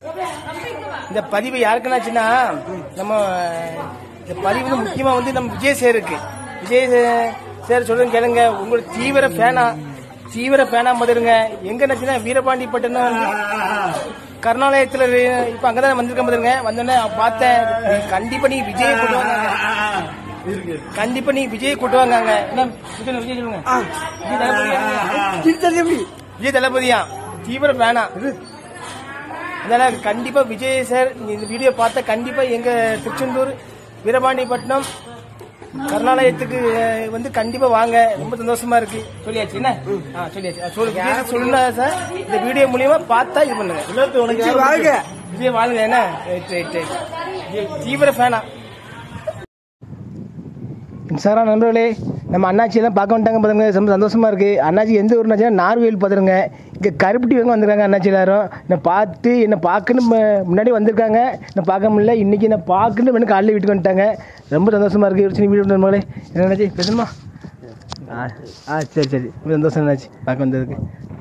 இந்த பதிவு யாருக்குன்னாச்சுன்னா நம்ம இந்த பதிவு வந்து முக்கியமா வந்து நம்ம விஜய் சேருக்கு விஜய் சே- சேர் சொல்லுங்க கேளுங்க உங்களுக்கு தீவிர ஃபேனா தீவிர ஃபேனா மதுருங்க எங்க நச்சுன்னா வீரபாண்டி பட்டணம் வந்து கருணாலயத்துல இரு- இப்ப அங்கதான் வந்திருக்க மதுருங்க வந்தோடனே பார்த்தேன் நீ கண்டிப்பா நீ விஜய் கூட்டு வாங்க கண்டிப்பா நீ விஜய் கூட்டு வாங்க அங்க. என்ன விஜய் விஜய் சொல்லுங்க விஜய் தளபதியா? விஜய் தளபதியா தீவிர ஃபேனா அதனால கண்டிப்பா விஜய் சார் நீங்க இந்த வீடியோ பார்த்தா கண்டிப்பா எங்க திருச்செந்தூர் வீரபாண்டிப்பட்டினம் கருணாலயத்துக்கு அஹ், வந்து கண்டிப்பா வாங்க ரொம்ப சந்தோஷமா இருக்கு சொல்லியாச்சு என்ன ஆ, சொல்லியாச்சு ஆ, சொல்லு விஜய் சார் சொல்லுங்க சார் இந்த வீடியோ மூலியமா பார்த்தா இது பண்ணுங்க விஜய் வாழ்க விஜய் வாழ்க என்ன ரைட் ரைட் ரைட் விஜய் தீவிர ஃபேனா இன்ஸ்டாகிராம் நண்பர்களே நம்ம அண்ணாச்சி எல்லாம் பார்க்க வந்துட்டாங்க பாருங்க ரொம்ப சந்தோஷமா இருக்கு அண்ணாச்சி எந்த ஊர்னாச்சுன்னா நார்வேல் பார்த்துருங்க இங்கே கருப்பட்டி வாங்க வந்திருக்காங்க அண்ணாச்சி எல்லாரும் என்னை பார்த்து என்னை பார்க்கணும் முன்னாடி வந்திருக்காங்க என்ன பார்க்க முடியல இன்னைக்கு என்ன பார்க்கணும் வேணும் காலையில் வீட்டுக்கு வந்துட்டாங்க ரொம்ப சந்தோஷமா இருக்கு ஒரு சின்ன வீடியோ நண்பர்களே என்ன அண்ணாச்சி பேசணுமா ஆ ஆ சரி சரி ரொம்ப சந்தோஷம் என்னாச்சு பார்க்க வந்ததுக்கு